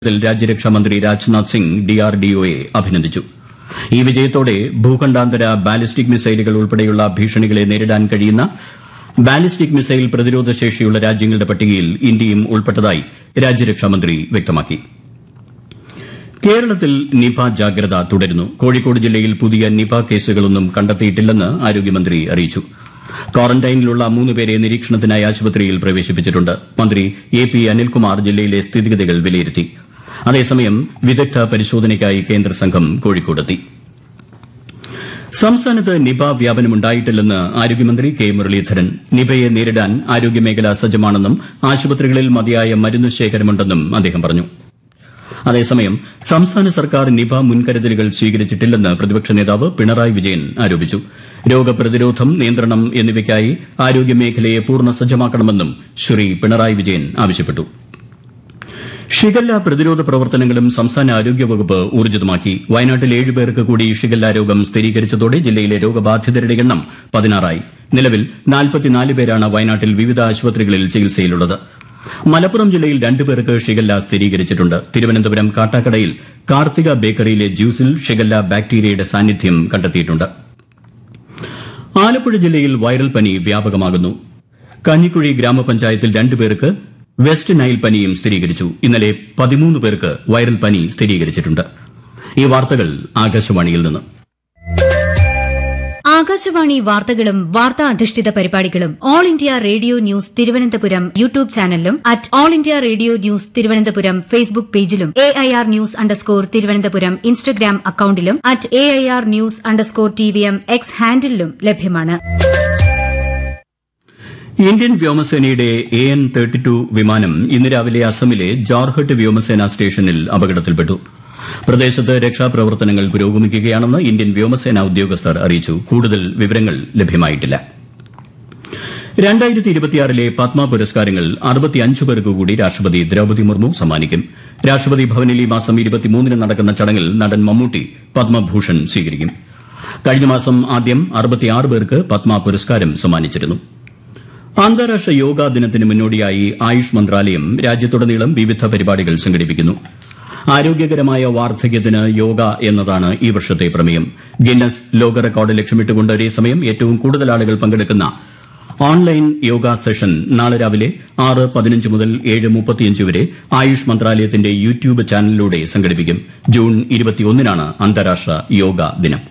ത്തിൽ രാജ്യരക്ഷാമന്ത്രി രാജ്നാഥ് സിംഗ് ഡിആർഡിഒയെ അഭിനന്ദിച്ചു ഈ വിജയത്തോടെ ഭൂഖണ്ഡാന്തര ബാലിസ്റ്റിക് മിസൈലുകൾ ഉൾപ്പെടെയുള്ള ഭീഷണികളെ നേരിടാൻ കഴിയുന്ന ബാലിസ്റ്റിക് മിസൈൽ പ്രതിരോധ ശേഷിയുള്ള രാജ്യങ്ങളുടെ പട്ടികയിൽ ഇന്ത്യയും ഉൾപ്പെട്ടതായി രാജ്യരക്ഷാമന്ത്രി വ്യക്തമാക്കി കേരളത്തിൽ നിപ ജാഗ്രത തുടരുന്നു കോഴിക്കോട് ജില്ലയിൽ പുതിയ നിപ കേസുകളൊന്നും കണ്ടെത്തിയിട്ടില്ലെന്ന് ആരോഗ്യമന്ത്രി അറിയിച്ചു ക്വാറന്റൈനിലുള്ള മൂന്ന് പേരെ നിരീക്ഷണത്തിനായി ആശുപത്രിയിൽ പ്രവേശിപ്പിച്ചിട്ടുണ്ട് മന്ത്രി എ പി അനിൽകുമാർ ജില്ലയിലെ സ്ഥിതിഗതികൾ വിലയിരുത്തി അതേസമയം വിദഗ്ധ പരിശോധനയ്ക്കായി കേന്ദ്ര സംഘം കോഴിക്കോടെത്തി സംസ്ഥാനത്ത് നിപ വ്യാപനമുണ്ടായിട്ടില്ലെന്ന് ആരോഗ്യമന്ത്രി കെ മുരളീധരൻ നിപയെ നേരിടാൻ ആരോഗ്യമേഖല സജ്ജമാണെന്നും ആശുപത്രികളിൽ മതിയായ മരുന്ന് ശേഖരമുണ്ടെന്നും അദ്ദേഹം പറഞ്ഞു അതേസമയം സംസ്ഥാന സർക്കാർ നിപ മുൻകരുതലുകൾ സ്വീകരിച്ചിട്ടില്ലെന്ന് പ്രതിപക്ഷ നേതാവ് പിണറായി വിജയൻ ആരോപിച്ചു രോഗപ്രതിരോധം നിയന്ത്രണം എന്നിവയ്ക്കായി ആരോഗ്യമേഖലയെ പൂർണ്ണ സജ്ജമാക്കണമെന്നും ശ്രീ പിണറായി വിജയൻ ആവശ്യപ്പെട്ടു ഷിഗല്ല പ്രതിരോധ പ്രവർത്തനങ്ങളും സംസ്ഥാന ആരോഗ്യവകുപ്പ് ഊർജിതമാക്കി വയനാട്ടിൽ ഏഴ് പേർക്ക് കൂടി ഷിഗല്ല രോഗം സ്ഥിരീകരിച്ചതോടെ ജില്ലയിലെ രോഗബാധിതരുടെ എണ്ണം പതിനാറായി നിലവിൽ നാൽപ്പത്തിനാല് പേരാണ് വയനാട്ടിൽ വിവിധ ആശുപത്രികളിൽ ചികിത്സയിലുള്ളത് മലപ്പുറം ജില്ലയിൽ രണ്ട് പേർക്ക് ഷിഗല്ല സ്ഥിരീകരിച്ചിട്ടുണ്ട് തിരുവനന്തപുരം കാട്ടാക്കടയിൽ കാർത്തിക ബേക്കറിയിലെ ജ്യൂസിൽ ഷിഗല്ല ബാക്ടീരിയയുടെ സാന്നിധ്യം കണ്ടെത്തിയിട്ടുണ്ട് ആലപ്പുഴ ജില്ലയിൽ വൈറൽ പനി വ്യാപകമാകുന്നു കഞ്ഞിക്കുഴി ഗ്രാമപഞ്ചായത്തിൽ രണ്ടു പേർക്ക് വെസ്റ്റ് നൈൽ പനിയും സ്ഥിരീകരിച്ചു ഇന്നലെ പതിമൂന്ന് പേർക്ക് വൈറൽ പനി സ്ഥിരീകരിച്ചിട്ടുണ്ട് ഈ വാർത്തകൾ ആകാശവാണിയിൽ നിന്ന് ആകാശവാണി വാർത്തകളും വാർത്താ അധിഷ്ഠിത പരിപാടികളും all India radio news Thiruvananthapuram YouTube ചാനലിലും at all India radio news Thiruvananthapuram Facebook പേജിലും A I R news underscore Thiruvananthapuram Instagram അക്കൌണ്ടിലും at A I R news underscore T V M X ഹാൻഡിലും ലഭ്യമാണ് ഇന്ത്യൻ വ്യോമസേനയുടെ എ എൻ തേർട്ടി ടു വിമാനം ഇന്ന് രാവിലെ അസമിലെ ജോർഹട്ട് വ്യോമസേന സ്റ്റേഷനിൽ അപകടത്തിൽപ്പെട്ടു പ്രദേശത്ത് രക്ഷാപ്രവർത്തനങ്ങൾ പുരോഗമിക്കുകയാണെന്ന് ഇന്ത്യൻ വ്യോമസേന ഉദ്യോഗസ്ഥർ അറിയിച്ചു കൂടുതൽ വിവരങ്ങൾ ലഭ്യമായിട്ടില്ല രണ്ടായിരത്തി ഇരുപത്തിയാറിലെ പത്മ പുരസ്കാരങ്ങൾ അറുപത്തിയഞ്ച് പേർക്ക് കൂടി രാഷ്ട്രപതി ദ്രൌപദി മുർമു സമ്മാനിക്കും രാഷ്ട്രപതി ഭവനിൽ ഈ മാസം ഇരുപത്തിമൂന്നിന് നടക്കുന്ന ചടങ്ങിൽ നടൻ മമ്മൂട്ടി പത്മഭൂഷൺ സ്വീകരിക്കും കഴിഞ്ഞ മാസം ആദ്യം അറുപത്തിയാറ് പേർക്ക് പത്മ പുരസ്കാരം സമ്മാനിച്ചിരുന്നു അന്താരാഷ്ട്ര യോഗാ ദിനത്തിന് മുന്നോടിയായി ആയുഷ് മന്ത്രാലയം രാജ്യത്തുടനീളം വിവിധ പരിപാടികൾ സംഘടിപ്പിക്കുന്നു ആരോഗ്യകരമായ വാർദ്ധക്യത്തിന് യോഗ എന്നതാണ് ഈ വർഷത്തെ പ്രമേയം ഗിന്നസ് ലോക റെക്കോർഡ് ലക്ഷ്യമിട്ടുകൊണ്ട് ഒരേസമയം ഏറ്റവും കൂടുതൽ ആളുകൾ പങ്കെടുക്കുന്ന ഓൺലൈൻ യോഗ സെഷൻ നാളെ രാവിലെ ആറ് പതിനഞ്ച് മുതൽ ഏഴ് മുപ്പത്തിയഞ്ച് വരെ ആയുഷ് മന്ത്രാലയത്തിന്റെ യൂട്യൂബ് ചാനലിലൂടെ സംഘടിപ്പിക്കും ജൂൺ ഇരുപത്തിയൊന്നിനാണ് അന്താരാഷ്ട്ര യോഗ ദിനം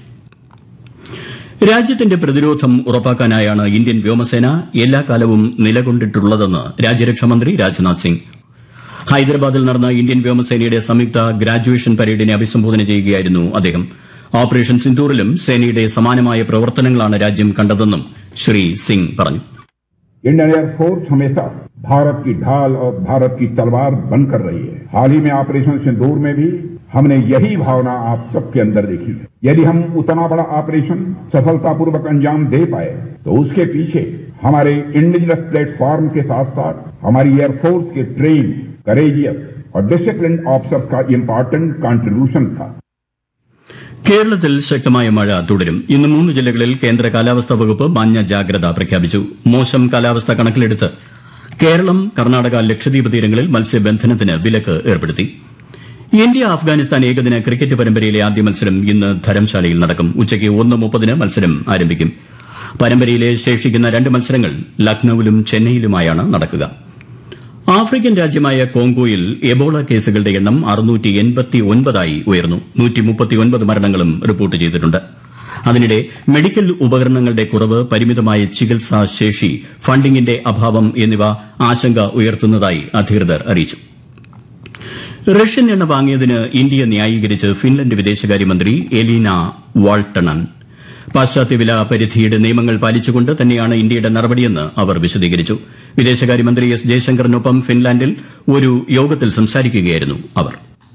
രാജ്യത്തിന്റെ പ്രതിരോധം ഉറപ്പാക്കാനായാണ് ഇന്ത്യൻ വ്യോമസേന എല്ലാ കാലവും നിലകൊണ്ടിട്ടുള്ളതെന്ന് രാജ്യരക്ഷാമന്ത്രി രാജ്നാഥ് സിംഗ് ഹൈദരാബാദിൽ നടന്ന ഇന്ത്യൻ വ്യോമസേനയുടെ സംയുക്ത ഗ്രാജുവേഷൻ പരേഡിനെ അഭിസംബോധന ചെയ്യുകയായിരുന്നു അദ്ദേഹം ഓപ്പറേഷൻ സിന്ദൂറിലും സേനയുടെ സമാനമായ പ്രവർത്തനങ്ങളാണ് രാജ്യം കണ്ടതെന്നും ശ്രീ സിംഗ് പറഞ്ഞു इंडियन एयरफोर्स हमेशा भारत की ढाल और भारत की तलवार बनकर रही है हाल ही में ऑपरेशन सिंदूर में भी हमने यही भावना आप सबके अंदर देखी है यदि हम उतना बड़ा ऑपरेशन सफलतापूर्वक अंजाम दे पाए तो उसके पीछे हमारे इंडिजिनस प्लेटफॉर्म के साथ साथ हमारी एयरफोर्स के ट्रेन करेजियस और डिसिप्लिन ऑफिसर्स का इम्पोर्टेंट कंट्रीब्यूशन था കേരളത്തിൽ ശക്തമായ മഴ തുടരും ഇന്ന് മൂന്ന് ജില്ലകളിൽ കേന്ദ്ര കാലാവസ്ഥാ വകുപ്പ് മഞ്ഞ ജാഗ്രത പ്രഖ്യാപിച്ചു മോശം കാലാവസ്ഥ കണക്കിലെടുത്ത് കേരളം കർണാടക ലക്ഷദ്വീപ് തീരങ്ങളിൽ മത്സ്യബന്ധനത്തിന് വിലക്ക് ഏർപ്പെടുത്തി ഇന്ത്യ അഫ്ഗാനിസ്ഥാൻ ഏകദിന ക്രിക്കറ്റ് പരമ്പരയിലെ ആദ്യ മത്സരം ഇന്ന് ധരംശാലയിൽ നടക്കും ഉച്ചയ്ക്ക് ഒന്ന് മുപ്പതിന് മത്സരം ആരംഭിക്കും പരമ്പരയിലെ ശേഷിക്കുന്ന രണ്ട് മത്സരങ്ങൾ ലക്നൌവിലും ചെന്നൈയിലുമായാണ് നടക്കുക ആഫ്രിക്കൻ രാജ്യമായ കോങ്കോയിൽ എബോള കേസുകളുടെ എണ്ണം അറുന്നൂറ്റി എൺപത്തി ഒൻപതായി ഉയർന്നു നൂറ്റി മുപ്പത്തിയൊൻപത് മരണങ്ങളും റിപ്പോർട്ട് ചെയ്തിട്ടുണ്ട് അതിനിടെ മെഡിക്കൽ ഉപകരണങ്ങളുടെ കുറവ് പരിമിതമായ ചികിത്സാ ശേഷി ഫണ്ടിംഗിന്റെ അഭാവം എന്നിവ ആശങ്ക ഉയർത്തുന്നതായി അധികൃതർ അറിയിച്ചു റഷ്യൻ എണ്ണ വാങ്ങിയതിന് ഇന്ത്യ ന്യായീകരിച്ച് ഫിൻലൻഡ് വിദേശകാര്യമന്ത്രി എലീന വാൾട്ടണൻ പാശ്ചാത്യ വില പരിധിയുടെ നിയമങ്ങൾ പാലിച്ചുകൊണ്ട് തന്നെയാണ് ഇന്ത്യയുടെ നടപടിയെന്ന് അവർ വിശദീകരിച്ചു വിദേശകാര്യമന്ത്രി എസ് ജയശങ്കറിനൊപ്പം ഫിൻലാൻഡിൽ ഒരു യോഗത്തിൽ സംസാരിക്കുകയായിരുന്നു അവർ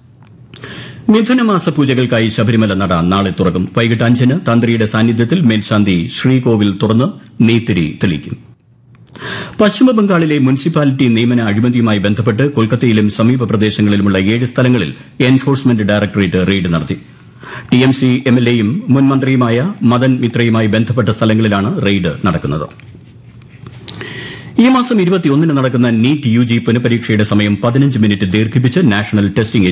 മിഥുനമാസ പൂജകൾക്കായി ശബരിമല നട നാളെ തുറക്കും വൈകിട്ട് അഞ്ചിന് തന്ത്രിയുടെ സാന്നിധ്യത്തിൽ മേൽശാന്തി ശ്രീകോവിൽ തുറന്ന് നെയ്ത്തിരി തെളിയിക്കും പശ്ചിമബംഗാളിലെ മുനിസിപ്പാലിറ്റി നിയമന അഴിമതിയുമായി ബന്ധപ്പെട്ട് കൊൽക്കത്തയിലും സമീപ പ്രദേശങ്ങളിലുമുള്ള ഏഴ് സ്ഥലങ്ങളിൽ എൻഫോഴ്സ്മെന്റ് ഡയറക്ടറേറ്റ് റെയ്ഡ് നടത്തി ടിഎംസി എംഎൽഎയും മുൻ മന്ത്രിയുമായ മദൻ മിത്രയുമായി ബന്ധപ്പെട്ട സ്ഥലങ്ങളിലാണ് റെയ്ഡ് നടക്കുന്നത് ഈ മാസം ഇരുപത്തിയൊന്നിന് നടക്കുന്ന നീറ്റ് യു ജി പുനഃപരീക്ഷയുടെ സമയം പതിനഞ്ച് മിനിറ്റ് ദീർഘിപ്പിച്ച് നാഷണൽ ടെസ്റ്റിംഗ്